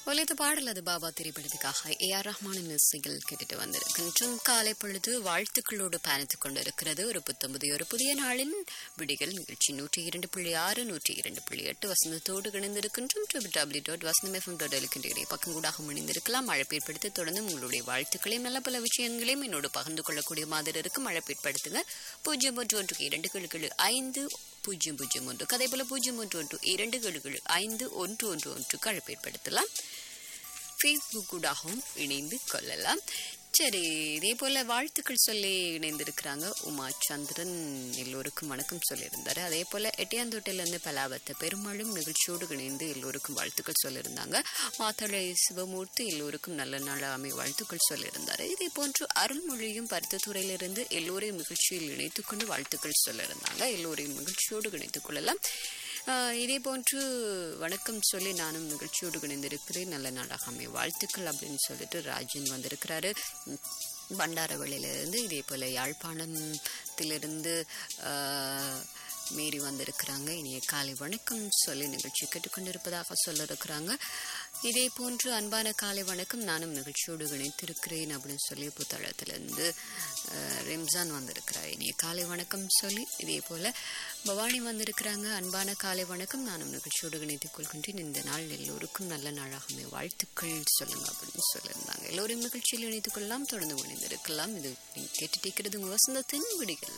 ஒலித்த பாடல் அது பாபா திரைப்படத்துக்காக ஏ ஆர் ரஹ்மானின் இசைகள் கேட்டுட்டு வந்திருக்கின்றும் காலை பொழுது வாழ்த்துக்களோடு பயணித்துக் கொண்டிருக்கிறது ஒரு புத்தம்புதிய ஒரு புதிய நாளின் விடிகள் நிகழ்ச்சி நூற்றி இரண்டு புள்ளி ஆறு நூற்றி இரண்டு புள்ளி எட்டு வசந்தத்தோடு இணைந்திருக்கின்றோம் W dot Vasantham FM dot இருக்கின்ற பக்கம் கூடாக இணைந்திருக்கலாம் மழை ஏற்படுத்தி தொடர்ந்து உங்களுடைய வாழ்த்துக்களையும் நல்ல பல விஷயங்களையும் என்னோடு பகிர்ந்து கொள்ளக்கூடிய மாதிரி இருக்கும் மழை ஏற்படுத்துங்க பூஜ்ஜியம் ஒன்று ஒன்று இரண்டு கிழக்கு ஐந்து பூஜ்ஜியம் பூஜ்ஜியம் ஒன்று அதே போல பூஜ்ஜியம் ஒன்று ஒன்று இரண்டு கிழக்கு ஐந்து ஒன்று ஒன்று ஒன்றுக்கு அழைப்பு ஏற்படுத்தலாம் ஃபேஸ்புக் கூடாகவும் இணைந்து கொள்ளலாம் சரி இதே போல வாழ்த்துக்கள் சொல்லி இணைந்திருக்கிறாங்க உமா சந்திரன் எல்லோருக்கும் வணக்கம் சொல்லியிருந்தாரு அதே போல எட்டியாந்தோட்டையிலேருந்து பலாபத்த பெருமாளும் நிகழ்ச்சியோடு இணைந்து எல்லோருக்கும் வாழ்த்துக்கள் சொல்லியிருந்தாங்க மாத்தளை சிவமூர்த்தி எல்லோருக்கும் நல்ல நாள் அமை வாழ்த்துக்கள் சொல்லியிருந்தாரு இதே போன்று அருள்மொழியும் பருத்தத்துறையிலிருந்து எல்லோரையும் நிகழ்ச்சியில் இணைத்துக் கொண்டு வாழ்த்துக்கள் சொல்லியிருந்தாங்க எல்லோரையும் நிகழ்ச்சியோடு இணைத்துக் கொள்ளலாம் ஆஹ் இதே போன்று வணக்கம் சொல்லி நானும் நிகழ்ச்சியோடு இணைந்திருக்கிறேன் நல்ல நாளாக அமை வாழ்த்துக்கள் அப்படின்னு சொல்லிட்டு ராஜன் வந்திருக்கிறாரு உம், பண்டாரவழியிலிருந்து இதே போல யாழ்ப்பாணத்திலிருந்து ஆஹ், மீறி வந்திருக்கிறாங்க இனிய காலை வணக்கம் சொல்லி நிகழ்ச்சி கேட்டுக்கொண்டிருப்பதாக சொல்ல இருக்கிறாங்க இதே போன்று அன்பான காலை வணக்கம் நானும் நிகழ்ச்சியோடு இணைத்திருக்கிறேன் அப்படின்னு சொல்லி புத்தளத்திலிருந்து அஹ், ரிம்சான் வந்திருக்கிறார் இனிய காலை வணக்கம் சொல்லி இதே போல பவானி வந்திருக்கிறாங்க அன்பான காலை வணக்கம் நானும் நிகழ்ச்சியோடு இணைத்துக் கொள்கின்றேன் இந்த நாள் எல்லோருக்கும் நல்ல நாளாகவே வாழ்த்துக்கள் சொல்லுங்க அப்படின்னு சொல்லியிருந்தாங்க எல்லோரும் நிகழ்ச்சியில் இணைத்துக் கொள்ளலாம் தொடர்ந்து இணைந்திருக்கலாம் இது நீங்க கேட்டுட்டு இருக்கிறது உங்க வசந்தத்தின் விடிகள்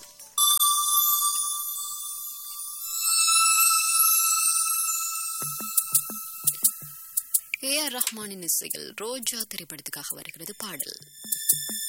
ஏ ஆர் ரஹ்மானின் இசையில் ரோஜா திரைப்படத்துக்காக வருகிறது பாடல்